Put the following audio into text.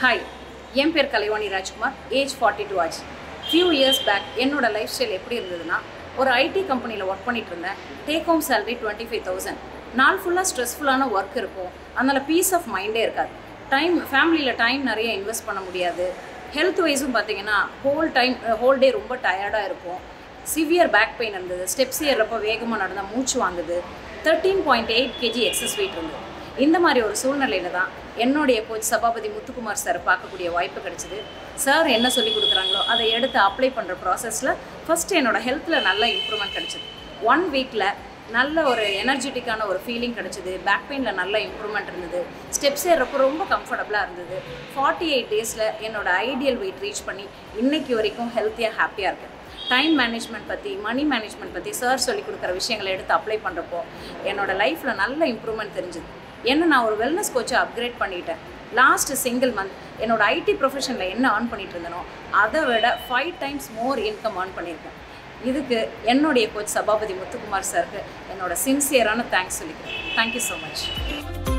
hi என் பேர் Kalaivani Rajkumar age forty two ஆச்சு ஃபியூ இயர்ஸ் பேக் என்னோட லைஃப் ஸ்டைல் எப்படி இருந்ததுன்னா ஒரு ஐடி கம்பெனியில் ஒர்க் பண்ணிட்டு இருந்தேன் take home salary twenty five thousand நாள் ஃபுல்லாக ஸ்ட்ரெஸ்ஃபுல்லான ஒர்க் இருக்கும் அதனால் பீஸ் ஆஃப் மைண்டே இருக்காது டைம் ஃபேமிலியில் டைம் நிறைய இன்வெஸ்ட் பண்ண முடியாது ஹெல்த் வைஸும் பார்த்தீங்கன்னா ஹோல் டைம் ஹோல் டே ரொம்ப டயர்டாக இருக்கும் சிவியர் பேக் பெயின் இருந்தது ஸ்டெப்ஸ் ஏறுறப்போ வேகமாக நடந்தால் மூச்சு வாங்குது thirteen point eight KG excess weight இருந்தது இந்த மாதிரி ஒரு சூழ்நிலையில தான் என்னுடைய கோச் சபாபதி முத்துக்குமார் சார் பார்க்கக்கூடிய வாய்ப்பு கிடைச்சிது சார் என்ன சொல்லி கொடுக்குறாங்களோ அதை எடுத்து அப்ளை பண்ணுற ப்ராசஸில் ஃபஸ்ட்டு என்னோட ஹெல்த்தில் நல்ல இம்ப்ரூவ்மெண்ட் கிடைச்சிது ஒன் வீக்கில் நல்ல ஒரு எனர்ஜெட்டிக்கான ஒரு ஃபீலிங் கிடச்சிது பேக் பெயினில் நல்ல இம்ப்ரூவ்மெண்ட் இருந்தது ஸ்டெப்ஸ் ஏறப்போ ரொம்ப கம்ஃபர்டபுளாக இருந்தது ஃபார்ட்டி எயிட் டேஸில் என்னோட ஐடியல் வெயிட் ரீச் பண்ணி இன்னைக்கு வரைக்கும் ஹெல்த்தியாக ஹாப்பியாக இருக்கேன் டைம் மேனேஜ்மெண்ட் பற்றி மணி மேனேஜ்மெண்ட் பற்றி சார் சொல்லி கொடுக்குற விஷயங்களை எடுத்து அப்ளை பண்ணுறப்போ என்னோட லைஃப்பில் நல்ல இம்ப்ரூவ்மெண்ட் தெரிஞ்சுது என்ன நான் ஒரு வெல்னஸ் கோச்சை அப்கிரேட் பண்ணிட்டேன் லாஸ்ட் சிங்கிள் மந்த் என்னோட ஐடி ப்ரொஃபஷனில் என்ன ஏர்ன் பண்ணிட்டு இருந்தனோ அதை விட five times more income earn பண்ணியிருக்கேன் இதுக்கு என்னுடைய கோச் சபாபதி முத்துக்குமார் சாருக்கு என்னோட சின்சியரான தேங்க்ஸ் சொல்லிக்கிறேன் தேங்க்யூ ஸோ மச்